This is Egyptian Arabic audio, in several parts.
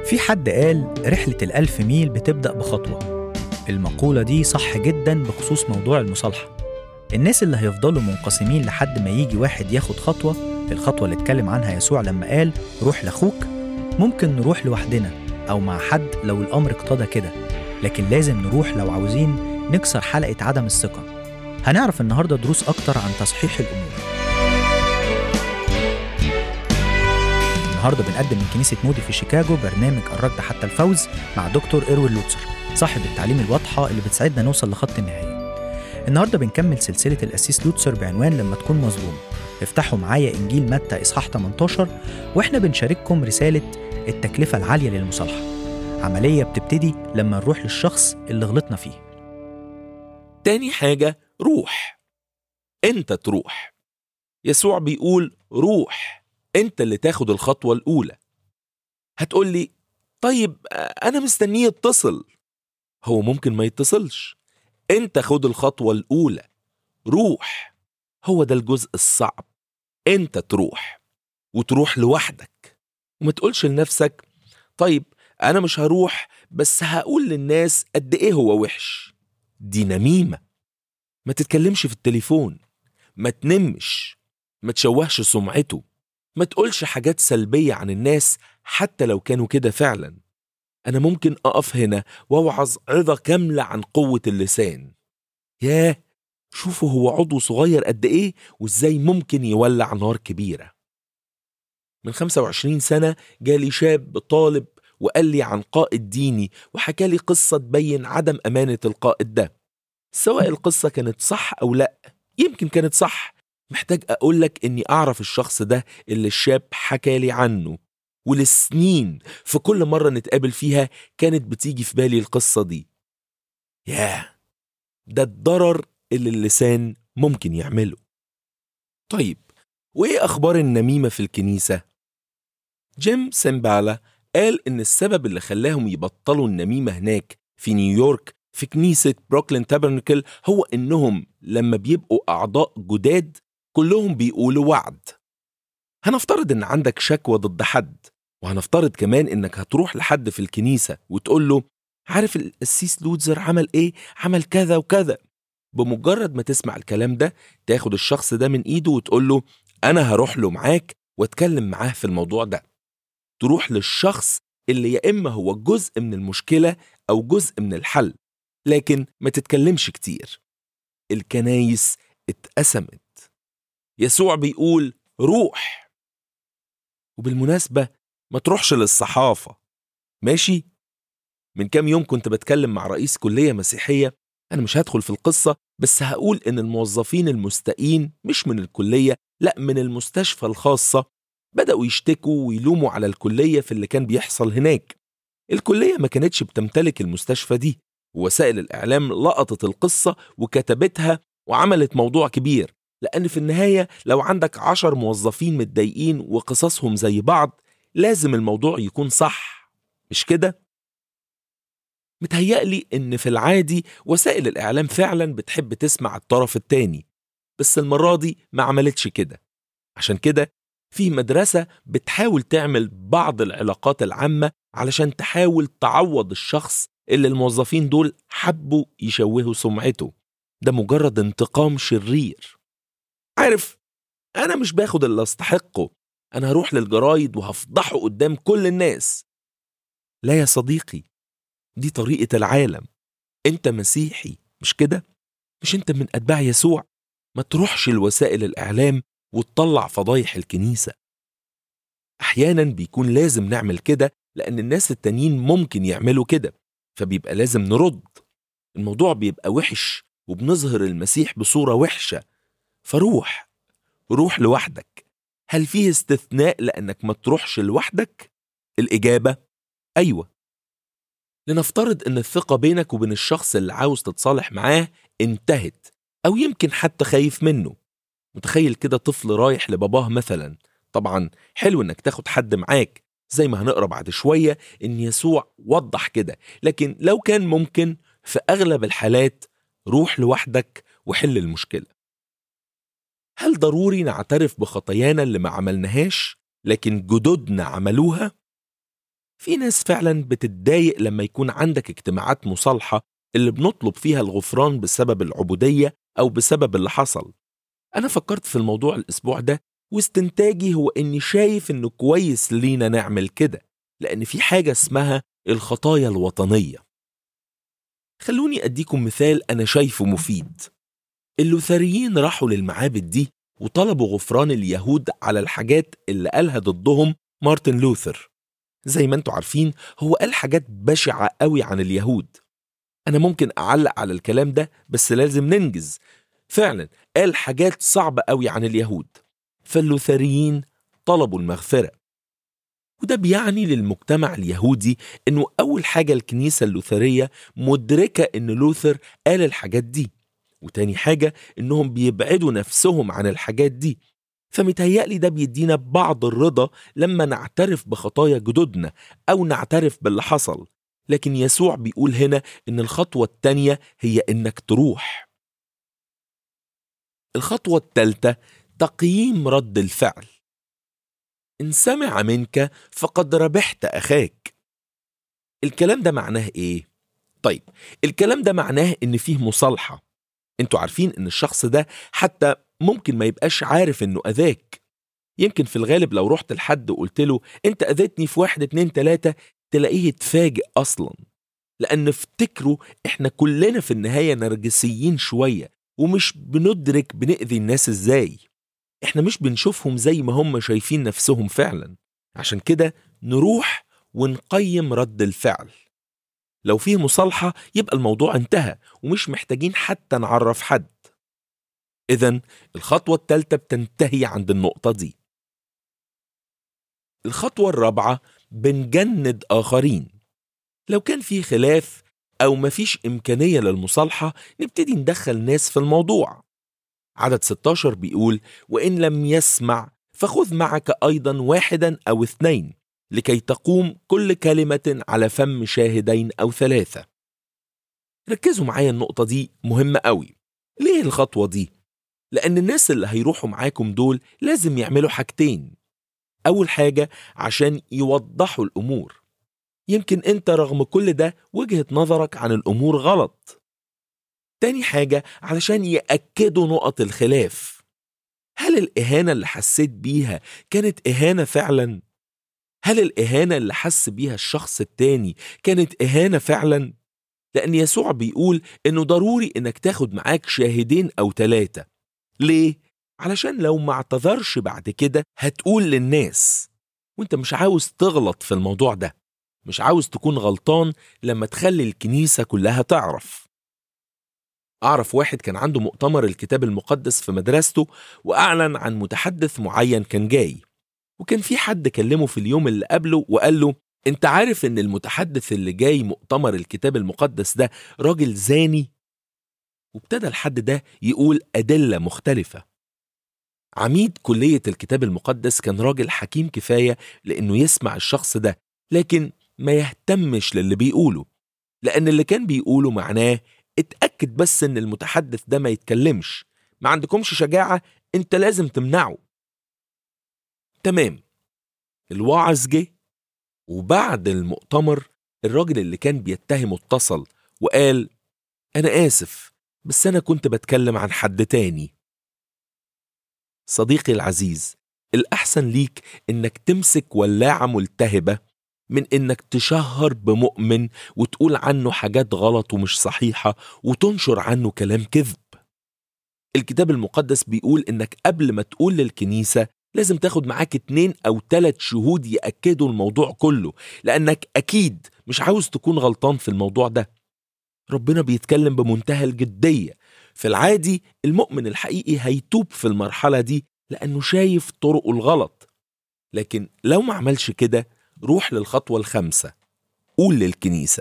في حد قال رحلة الألف ميل بتبدأ بخطوة المقولة دي صح جدا بخصوص موضوع المصالحة الناس اللي هيفضلوا منقسمين لحد ما يجي واحد ياخد خطوة الخطوة اللي اتكلم عنها يسوع لما قال روح لأخوك ممكن نروح لوحدنا أو مع حد لو الأمر اقتضى كده لكن لازم نروح لو عاوزين نكسر حلقة عدم الثقة هنعرف النهاردة دروس أكتر عن تصحيح الأمور النهارده بنقدم من كنيسة مودي في شيكاغو برنامج الركض حتى الفوز مع دكتور إروين لوتسر صاحب التعليم الواضحة اللي بتساعدنا نوصل لخط النهاية النهارده بنكمل سلسلة الأسيس لوتسر بعنوان لما تكون مظلوم افتحوا معايا إنجيل متى إصحاح 18 وإحنا بنشارككم رسالة التكلفة العالية للمصالحة عملية بتبتدي لما نروح للشخص اللي غلطنا فيه تاني حاجة روح انت تروح يسوع بيقول روح انت اللي تاخد الخطوة الأولى هتقول لي طيب أنا مستنيه يتصل هو ممكن ما يتصلش انت خد الخطوة الأولى روح هو ده الجزء الصعب انت تروح وتروح لوحدك وما تقولش لنفسك طيب أنا مش هروح بس هقول للناس قد إيه هو وحش دي نميمة ما تتكلمش في التليفون ما تنمش ما تشوهش سمعته ما تقولش حاجات سلبية عن الناس حتى لو كانوا كده فعلا أنا ممكن أقف هنا وأوعظ عظة كاملة عن قوة اللسان ياه شوفوا هو عضو صغير قد إيه وإزاي ممكن يولع نار كبيرة من 25 سنة جالي شاب طالب وقال لي عن قائد ديني وحكى لي قصة تبين عدم أمانة القائد ده سواء القصة كانت صح أو لأ يمكن كانت صح محتاج أقول لك إني أعرف الشخص ده اللي الشاب حكى لي عنه ولسنين في كل مرة نتقابل فيها كانت بتيجي في بالي القصة دي ياه ده الضرر اللي اللسان ممكن يعمله طيب وإيه أخبار النميمة في الكنيسة؟ جيم سيمبالا قال إن السبب اللي خلاهم يبطلوا النميمة هناك في نيويورك في كنيسة بروكلين تابرنكل هو إنهم لما بيبقوا أعضاء جداد كلهم بيقولوا وعد هنفترض إن عندك شكوى ضد حد وهنفترض كمان إنك هتروح لحد في الكنيسة وتقول له عارف القسيس لوتزر عمل إيه؟ عمل كذا وكذا بمجرد ما تسمع الكلام ده تاخد الشخص ده من إيده وتقول له أنا هروح له معاك واتكلم معاه في الموضوع ده تروح للشخص اللي يا إما هو جزء من المشكلة أو جزء من الحل لكن ما تتكلمش كتير الكنايس اتقسمت يسوع بيقول روح وبالمناسبة ما تروحش للصحافة ماشي؟ من كام يوم كنت بتكلم مع رئيس كلية مسيحية أنا مش هدخل في القصة بس هقول إن الموظفين المستائين مش من الكلية لأ من المستشفى الخاصة بدأوا يشتكوا ويلوموا على الكلية في اللي كان بيحصل هناك الكلية ما كانتش بتمتلك المستشفى دي ووسائل الإعلام لقطت القصة وكتبتها وعملت موضوع كبير لأن في النهاية لو عندك عشر موظفين متضايقين وقصصهم زي بعض لازم الموضوع يكون صح مش كده؟ متهيألي إن في العادي وسائل الإعلام فعلا بتحب تسمع الطرف التاني بس المرة دي ما عملتش كده عشان كده في مدرسة بتحاول تعمل بعض العلاقات العامة علشان تحاول تعوض الشخص اللي الموظفين دول حبوا يشوهوا سمعته ده مجرد انتقام شرير عارف أنا مش باخد اللي استحقه أنا هروح للجرايد وهفضحه قدام كل الناس لا يا صديقي دي طريقة العالم أنت مسيحي مش كده؟ مش أنت من أتباع يسوع ما تروحش لوسائل الإعلام وتطلع فضايح الكنيسة أحيانا بيكون لازم نعمل كده لأن الناس التانيين ممكن يعملوا كده فبيبقى لازم نرد الموضوع بيبقى وحش وبنظهر المسيح بصورة وحشة فروح روح لوحدك هل فيه استثناء لأنك ما تروحش لوحدك؟ الإجابة أيوة لنفترض إن الثقة بينك وبين الشخص اللي عاوز تتصالح معاه انتهت أو يمكن حتى خايف منه متخيل كده طفل رايح لباباه مثلا طبعا حلو إنك تاخد حد معاك زي ما هنقرا بعد شوية إن يسوع وضح كده لكن لو كان ممكن في أغلب الحالات روح لوحدك وحل المشكلة هل ضروري نعترف بخطايانا اللي ما عملناهاش لكن جدودنا عملوها؟ في ناس فعلا بتتضايق لما يكون عندك اجتماعات مصالحة اللي بنطلب فيها الغفران بسبب العبودية أو بسبب اللي حصل أنا فكرت في الموضوع الأسبوع ده واستنتاجي هو إني شايف إنه كويس لينا نعمل كده لأن في حاجة اسمها الخطايا الوطنية خلوني أديكم مثال أنا شايفه مفيد اللوثريين راحوا للمعابد دي وطلبوا غفران اليهود على الحاجات اللي قالها ضدهم مارتن لوثر زي ما انتوا عارفين هو قال حاجات بشعة قوي عن اليهود أنا ممكن أعلق على الكلام ده بس لازم ننجز فعلا قال حاجات صعبة قوي عن اليهود فاللوثريين طلبوا المغفرة وده بيعني للمجتمع اليهودي انه اول حاجه الكنيسه اللوثريه مدركه ان لوثر قال الحاجات دي وتاني حاجه انهم بيبعدوا نفسهم عن الحاجات دي فمتهيألي ده بيدينا بعض الرضا لما نعترف بخطايا جدودنا او نعترف باللي حصل لكن يسوع بيقول هنا ان الخطوه التانيه هي انك تروح الخطوه التالته تقييم رد الفعل إن سمع منك فقد ربحت أخاك الكلام ده معناه إيه؟ طيب الكلام ده معناه إن فيه مصالحة انتوا عارفين إن الشخص ده حتى ممكن ما يبقاش عارف إنه أذاك يمكن في الغالب لو رحت لحد وقلت له أنت أذيتني في واحد اتنين تلاتة تلاقيه اتفاجئ أصلا لأن افتكروا إحنا كلنا في النهاية نرجسيين شوية ومش بندرك بنأذي الناس إزاي احنا مش بنشوفهم زي ما هم شايفين نفسهم فعلا عشان كده نروح ونقيم رد الفعل لو فيه مصالحة يبقى الموضوع انتهى ومش محتاجين حتى نعرف حد إذا الخطوة الثالثة بتنتهي عند النقطة دي الخطوة الرابعة بنجند آخرين لو كان في خلاف أو مفيش إمكانية للمصالحة نبتدي ندخل ناس في الموضوع عدد 16 بيقول وإن لم يسمع فخذ معك أيضا واحدا أو اثنين لكي تقوم كل كلمة على فم شاهدين أو ثلاثة ركزوا معايا النقطة دي مهمة قوي ليه الخطوة دي؟ لأن الناس اللي هيروحوا معاكم دول لازم يعملوا حاجتين أول حاجة عشان يوضحوا الأمور يمكن أنت رغم كل ده وجهة نظرك عن الأمور غلط تاني حاجة علشان يأكدوا نقط الخلاف هل الإهانة اللي حسيت بيها كانت إهانة فعلا؟ هل الإهانة اللي حس بيها الشخص التاني كانت إهانة فعلا؟ لأن يسوع بيقول إنه ضروري إنك تاخد معاك شاهدين أو ثلاثة ليه؟ علشان لو ما اعتذرش بعد كده هتقول للناس وانت مش عاوز تغلط في الموضوع ده مش عاوز تكون غلطان لما تخلي الكنيسة كلها تعرف أعرف واحد كان عنده مؤتمر الكتاب المقدس في مدرسته وأعلن عن متحدث معين كان جاي وكان في حد كلمه في اليوم اللي قبله وقال له أنت عارف إن المتحدث اللي جاي مؤتمر الكتاب المقدس ده راجل زاني؟ وابتدى الحد ده يقول أدلة مختلفة عميد كلية الكتاب المقدس كان راجل حكيم كفاية لأنه يسمع الشخص ده لكن ما يهتمش للي بيقوله لأن اللي كان بيقوله معناه اتأكد بس إن المتحدث ده ما يتكلمش ما عندكمش شجاعة أنت لازم تمنعه تمام الواعظ جه وبعد المؤتمر الراجل اللي كان بيتهمه اتصل وقال أنا آسف بس أنا كنت بتكلم عن حد تاني صديقي العزيز الأحسن ليك إنك تمسك ولاعة ملتهبة من إنك تشهر بمؤمن وتقول عنه حاجات غلط ومش صحيحة وتنشر عنه كلام كذب الكتاب المقدس بيقول إنك قبل ما تقول للكنيسة لازم تاخد معاك اتنين أو تلات شهود يأكدوا الموضوع كله لأنك أكيد مش عاوز تكون غلطان في الموضوع ده ربنا بيتكلم بمنتهى الجدية في العادي المؤمن الحقيقي هيتوب في المرحلة دي لأنه شايف طرقه الغلط لكن لو ما عملش كده روح للخطوة الخامسة قول للكنيسة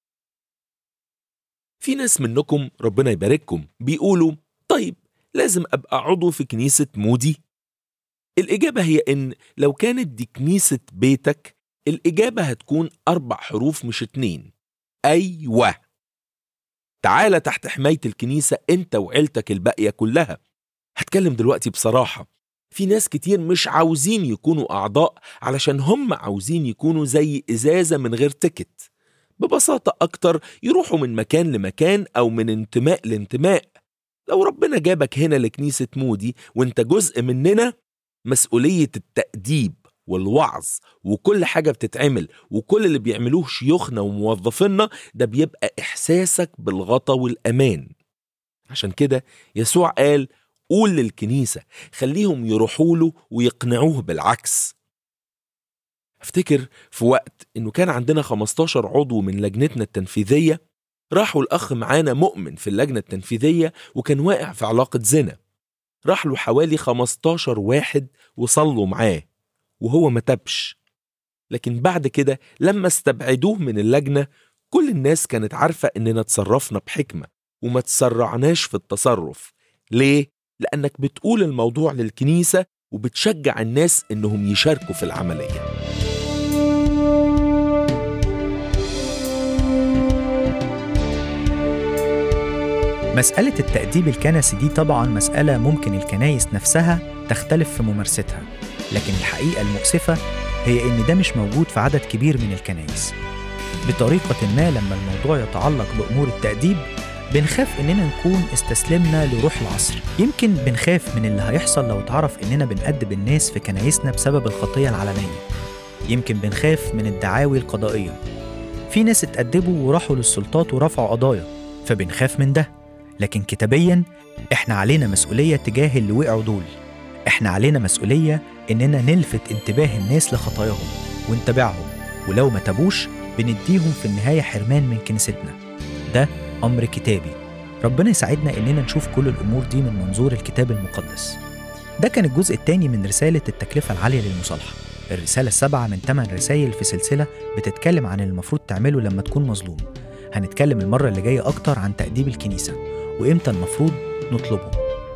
في ناس منكم ربنا يبارككم بيقولوا طيب لازم أبقى عضو في كنيسة مودي الإجابة هي إن لو كانت دي كنيسة بيتك الإجابة هتكون أربع حروف مش اتنين أيوة تعالى تحت حماية الكنيسة أنت وعيلتك الباقية كلها هتكلم دلوقتي بصراحة في ناس كتير مش عاوزين يكونوا أعضاء علشان هم عاوزين يكونوا زي إزازة من غير تيكت ببساطة أكتر يروحوا من مكان لمكان أو من انتماء لانتماء لو ربنا جابك هنا لكنيسة مودي وانت جزء مننا مسؤولية التأديب والوعظ وكل حاجة بتتعمل وكل اللي بيعملوه شيوخنا وموظفينا ده بيبقى إحساسك بالغطا والأمان عشان كده يسوع قال قول للكنيسة خليهم يروحوا له ويقنعوه بالعكس افتكر في وقت انه كان عندنا 15 عضو من لجنتنا التنفيذية راحوا الأخ معانا مؤمن في اللجنة التنفيذية وكان واقع في علاقة زنا راح له حوالي 15 واحد وصلوا معاه وهو ما تبش لكن بعد كده لما استبعدوه من اللجنة كل الناس كانت عارفة إننا تصرفنا بحكمة وما تسرعناش في التصرف ليه؟ لأنك بتقول الموضوع للكنيسة وبتشجع الناس إنهم يشاركوا في العملية مسألة التأديب الكنسي دي طبعا مسألة ممكن الكنايس نفسها تختلف في ممارستها لكن الحقيقة المؤسفة هي إن ده مش موجود في عدد كبير من الكنايس بطريقة ما لما الموضوع يتعلق بأمور التأديب بنخاف إننا نكون استسلمنا لروح العصر يمكن بنخاف من اللي هيحصل لو اتعرف إننا بنأدب الناس في كنايسنا بسبب الخطية العلنية يمكن بنخاف من الدعاوي القضائية في ناس اتأدبوا وراحوا للسلطات ورفعوا قضايا فبنخاف من ده لكن كتابيا احنا علينا مسؤولية تجاه اللي وقعوا دول احنا علينا مسؤولية اننا نلفت انتباه الناس لخطاياهم ونتابعهم ولو ما تابوش بنديهم في النهاية حرمان من كنيستنا ده أمر كتابي ربنا يساعدنا إننا نشوف كل الأمور دي من منظور الكتاب المقدس ده كان الجزء الثاني من رسالة التكلفة العالية للمصالحة الرسالة السابعة من ثمان رسائل في سلسلة بتتكلم عن المفروض تعمله لما تكون مظلوم هنتكلم المرة اللي جاية أكتر عن تأديب الكنيسة وإمتى المفروض نطلبه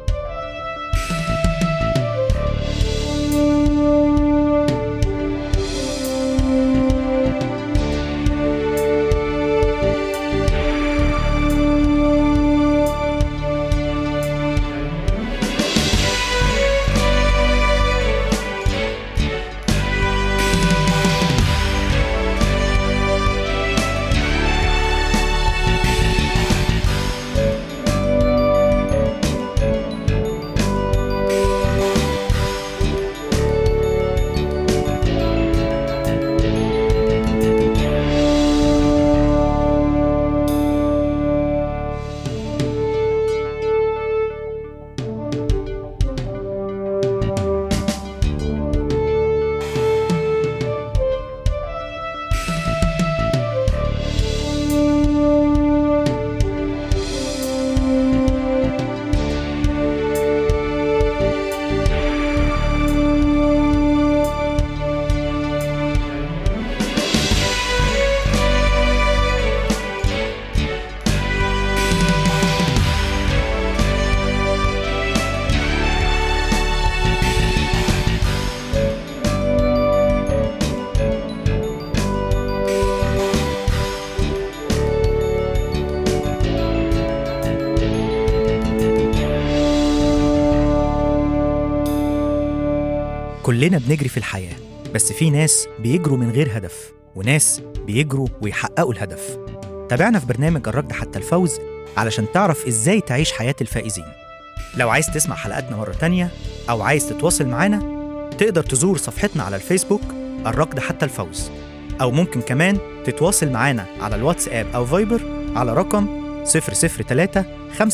كلنا بنجري في الحياة بس في ناس بيجروا من غير هدف وناس بيجروا ويحققوا الهدف تابعنا في برنامج الركض حتى الفوز علشان تعرف ازاي تعيش حياة الفائزين لو عايز تسمع حلقاتنا مرة تانية أو عايز تتواصل معانا تقدر تزور صفحتنا على الفيسبوك الركض حتى الفوز أو ممكن كمان تتواصل معانا على الواتساب أو فايبر على رقم 003 57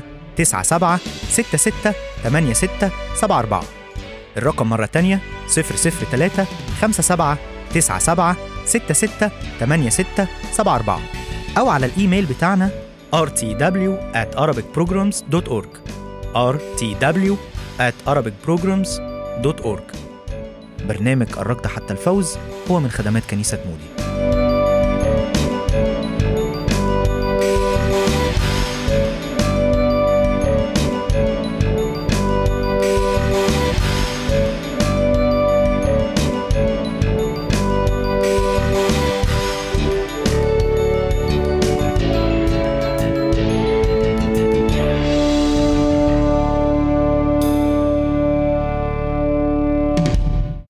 97 66 86 74 الرقم مرة تانية 003 57 97 66 86 74 أو على الإيميل بتاعنا rtw at arabicprograms.org rtw at arabicprograms.org برنامج الركض حتى الفوز هو من خدمات كنيسة مودي